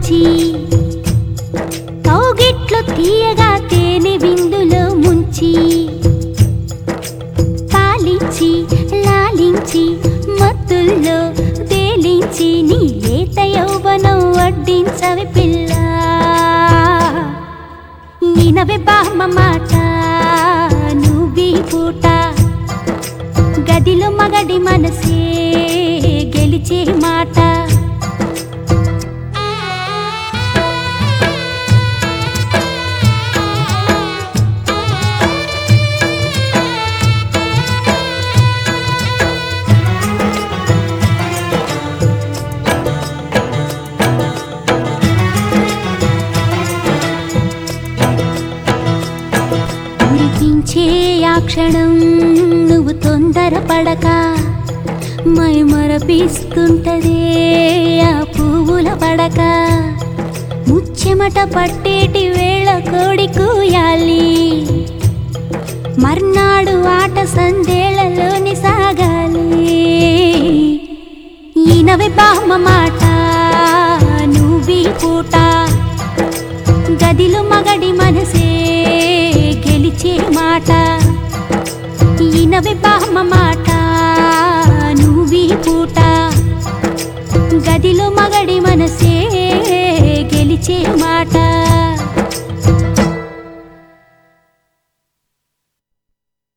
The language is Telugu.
పాలించి కౌగిట్లు తీయగా తేనె విందులో ముంచి పాలించి లాలించి మత్తుల్లో తేలించి నీ లేత యౌవనం వడ్డించవి పిల్ల ఈనవే బామ్మ మాట నువ్వీ పూట గదిలో మగడి మనసే గెలిచే మాట మురిపించే ఆ క్షణం నువ్వు తొందరపడక మై మరపిస్తుంటదే ఆ పువ్వుల పడక ముచ్చెమట పట్టేటి వేళ కోడి కూయాలి మర్నాడు ఆట సందేళ్లలోని సాగాలి ఈనవి బామ్మ మాట నువ్వీ పూట గదిలో మగడి మనసే గెలిచే మాట ఈనవి బామ్మ మాట